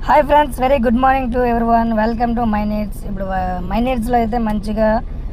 hi friends very good morning to every one welcome to my needs ఇప్పుడు my నీడ్స్లో అయితే మంచిగా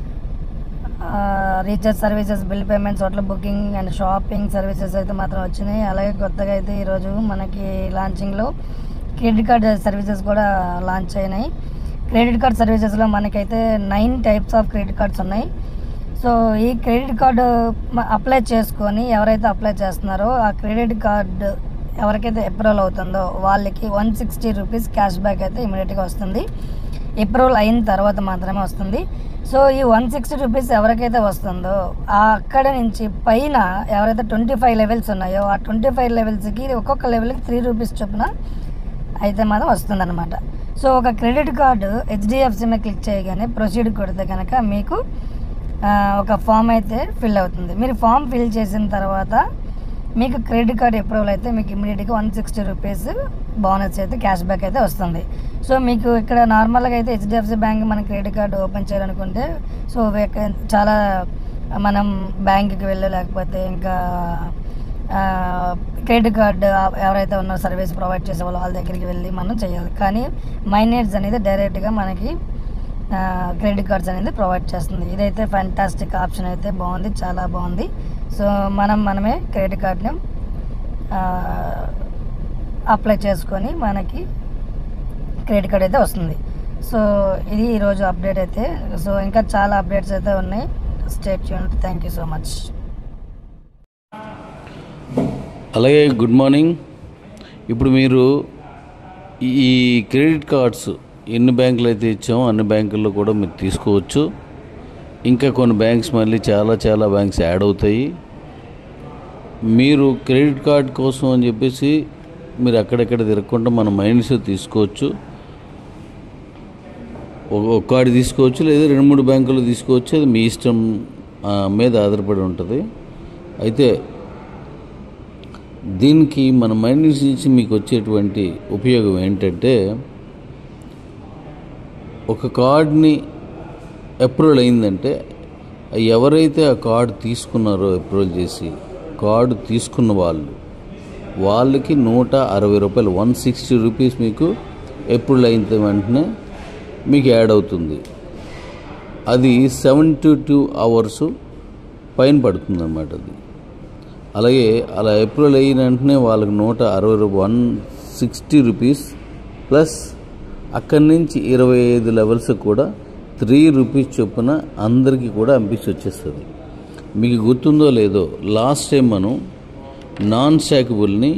recharge services bill payments hotel booking and shopping services అయితే మాత్రం వచ్చినాయి అలాగే కొత్తగా అయితే ఈరోజు మనకి లాంచింగ్లో క్రెడిట్ కార్డ్ సర్వీసెస్ కూడా లాంచ్ అయినాయి క్రెడిట్ కార్డ్ సర్వీసెస్లో మనకైతే nine types of credit cards ఉన్నాయి సో ఈ క్రెడిట్ కార్డు అప్లై చేసుకొని ఎవరైతే అప్లై చేస్తున్నారో ఆ క్రెడిట్ కార్డు ఎవరికైతే అప్రూవల్ అవుతుందో వాళ్ళకి one sixty rupees cash back అయితే ఇమీడియట్గా వస్తుంది అప్రూవల్ అయిన తర్వాత మాత్రమే వస్తుంది సో ఈ వన్ సిక్స్టీ రూపీస్ ఎవరికైతే వస్తుందో ఆ అక్కడ నుంచి పైన ఎవరైతే ట్వంటీ ఫైవ్ లెవెల్స్ ఉన్నాయో ఆ ట్వంటీ ఫైవ్ లెవెల్స్కి ఒక్కొక్క లెవెల్కి త్రీ రూపీస్ చొప్పున అయితే మాత్రం వస్తుందన్నమాట సో ఒక క్రెడిట్ కార్డు హెచ్డిఎఫ్సి మీద క్లిక్ చేయగానే ప్రొసీడ్ కొడితే కనుక మీకు ఆ, ఒక ఫామ్ అయితే ఫిల్ అవుతుంది మీరు ఫామ్ ఫిల్ చేసిన తర్వాత మీకు క్రెడిట్ కార్డ్ అప్రూవల్ అయితే మీకు ఇమీడియట్గా వన్ సిక్స్టీ రూపీస్ బోనస్ అయితే క్యాష్ బ్యాక్ అయితే వస్తుంది సో మీకు ఇక్కడ నార్మల్గా అయితే హెచ్డిఎఫ్సి బ్యాంక్ మన క్రెడిట్ కార్డు ఓపెన్ చేయాలనుకుంటే సో వేక- చాలా మనం బ్యాంకుకి వెళ్ళి లేకపోతే ఇంకా ఆ, క్రెడిట్ కార్డు ఎవరైతే ఉన్నారో సర్వీస్ ప్రొవైడ్ చేసే వాళ్ళు వాళ్ళ దగ్గరికి వెళ్ళి మనం చేయాలి కానీ మైనేట్స్ అనేది డైరెక్ట్గా మనకి ఆ, క్రెడిట్ కార్డ్స్ అనేది ప్రొవైడ్ చేస్తుంది ఇదైతే ఫ్యాంటాస్టిక్ ఆప్షన్ అయితే బాగుంది చాలా బాగుంది సో మనం మనమే క్రెడిట్ కార్డ్ని ఆ, అప్లై చేసుకొని మనకి క్రెడిట్ కార్డ్ అయితే వస్తుంది సో ఇది ఈరోజు అప్డేట్ అయితే సో ఇంకా చాలా అప్డేట్స్ అయితే ఉన్నాయి state unit thank you so much అలాగే గుడ్ మార్నింగ్ ఇప్పుడు మీరు ఈ క్రెడిట్ కార్డ్స్ ఎన్ని బ్యాంకులు అయితే ఇచ్చామో అన్ని బ్యాంకుల్లో కూడా మీరు తీసుకోవచ్చు ఇంకా కొన్ని బ్యాంక్స్ మళ్ళీ చాలా చాలా బ్యాంక్స్ యాడ్ అవుతాయి మీరు క్రెడిట్ కార్డ్ కోసం అని చెప్పేసి మీరు అక్కడెక్కడ తిరగకుండా మన మైండ్స్ తీసుకోవచ్చు ఒక ఒక కార్డు తీసుకోవచ్చు లేదా రెండు మూడు బ్యాంకులు తీసుకోవచ్చు అది మీ ఇష్టం ఆ, మీద ఆధారపడి ఉంటుంది అయితే దీనికి మన మైండ్ నుంచి మీకు వచ్చేటువంటి ఉపయోగం ఏంటంటే ఒక కార్డ్ని అప్రూవల్ అయిందంటే ఎవరైతే ఆ కార్డు తీసుకున్నారో అప్రూవల్ చేసి కార్డు తీసుకున్న వాళ్ళు వాళ్ళకి నూట అరవై రూపాయలు వన్ సిక్స్టీ రూపీస్ మీకు అప్రూవల్ అయిన వెంటనే మీకు యాడ్ అవుతుంది అది సెవెన్ టు టూ అవర్స్ పైన పడుతుంది అన్నమాట అది అలాగే అలా ఏప్రిల్ అయిన వెంటనే వాళ్ళకి నూట అరవై రూపాయలు వన్ సిక్స్టీ రూపీస్ ప్లస్ అక్కడి నుంచి ఇరవై ఐదు లెవెల్స్ కూడా త్రీ రూపీస్ చొప్పున అందరికీ కూడా అంపిసి వచ్చేస్తుంది మీకు గుర్తుందో లేదో లాస్ట్ టైం మనం నాన్ స్టాకబుల్ని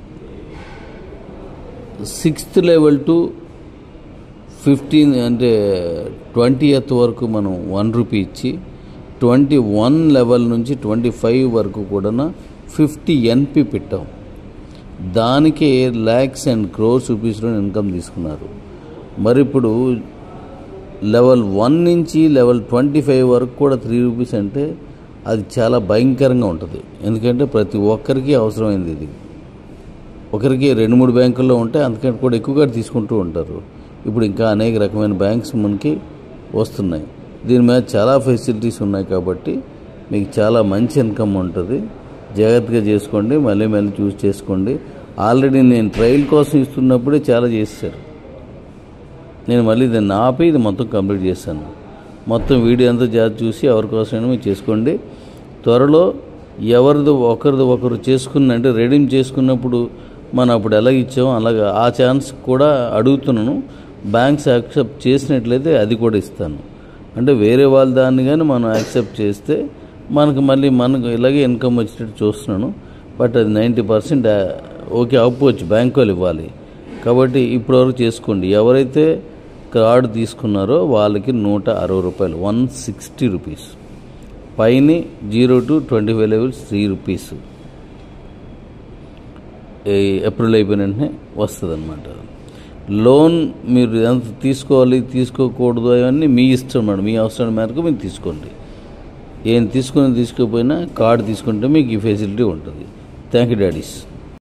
సిక్స్త్ లెవెల్ టు ఫిఫ్టీన్ అంటే ట్వంటీ ఎత్ వరకు మనం వన్ రూపీ ఇచ్చి ట్వంటీ వన్ లెవెల్ నుంచి ట్వంటీ ఫైవ్ వరకు కూడా ఫిఫ్టీ ఎన్పి పెట్టాం దానికే ల్యాక్స్ అండ్ క్రోర్స్ రూపీస్లో ఇన్కమ్ తీసుకున్నారు మరి ఇప్పుడు లెవెల్ వన్ నుంచి లెవెల్ ట్వంటీ ఫైవ్ వరకు కూడా త్రీ రూపీస్ అంటే అది చాలా భయంకరంగా ఉంటుంది ఎందుకంటే ప్రతి ఒక్కరికి అవసరమైంది ఇది ఒకరికి రెండు మూడు బ్యాంకుల్లో ఉంటే అంతకంటే కూడా ఎక్కువగా తీసుకుంటూ ఉంటారు ఇప్పుడు ఇంకా అనేక రకమైన బ్యాంక్స్ మనకి వస్తున్నాయి దీని మీద చాలా ఫెసిలిటీస్ ఉన్నాయి కాబట్టి మీకు చాలా మంచి ఇన్కమ్ ఉంటుంది జాగ్రత్తగా చేసుకోండి మళ్ళీ మళ్ళీ చూస్ చేసుకోండి ఆల్రెడీ నేను ట్రయల్ కోసం ఇస్తున్నప్పుడే చాలా చేశారు నేను మళ్ళీ దాన్ని ఆపి ఇది మొత్తం కంప్లీట్ చేశాను మొత్తం వీడియో అంతా జాగ్రత్త చూసి ఎవరి కోసమైనా మీరు చేసుకోండి త్వరలో ఎవరిది ఒకరిది ఒకరు చేసుకున్న అంటే రెడీమ్ చేసుకున్నప్పుడు మనం అప్పుడు ఎలా ఇచ్చామో అలాగా ఆ ఛాన్స్ కూడా అడుగుతున్నాను బ్యాంక్స్ యాక్సెప్ట్ చేసినట్లయితే అది కూడా ఇస్తాను అంటే వేరే వాళ్ళ దాన్ని కానీ మనం యాక్సెప్ట్ చేస్తే మనకు మళ్ళీ మనకు ఇలాగే ఇన్కమ్ వచ్చేటట్టు చూస్తున్నాను బట్ అది నైంటీ పర్సెంట్ ఓకే అవ్వచ్చు బ్యాంక్ వాళ్ళు ఇవ్వాలి కాబట్టి ఇప్పటివరకు చేసుకోండి ఎవరైతే కార్డు తీసుకున్నారో వాళ్ళకి నూట అరవై రూపాయలు వన్ సిక్స్టీ రూపీస్ పైన zero to twenty five levels three rupees April అయిపోయిన వెంటనే వస్తుంది అనమాట లోన్ మీరు ఎంత తీసుకోవాలి తీసుకోకూడదు అవన్నీ మీ ఇష్టం అన్నమాట మీ అవసరం మేరకు మీరు తీసుకోండి ఏం తీసుకుని తీసుకోకపోయినా కార్డు తీసుకుంటే మీకు ఈ ఫెసిలిటీ ఉంటుంది థ్యాంక్ యూ డాడీస్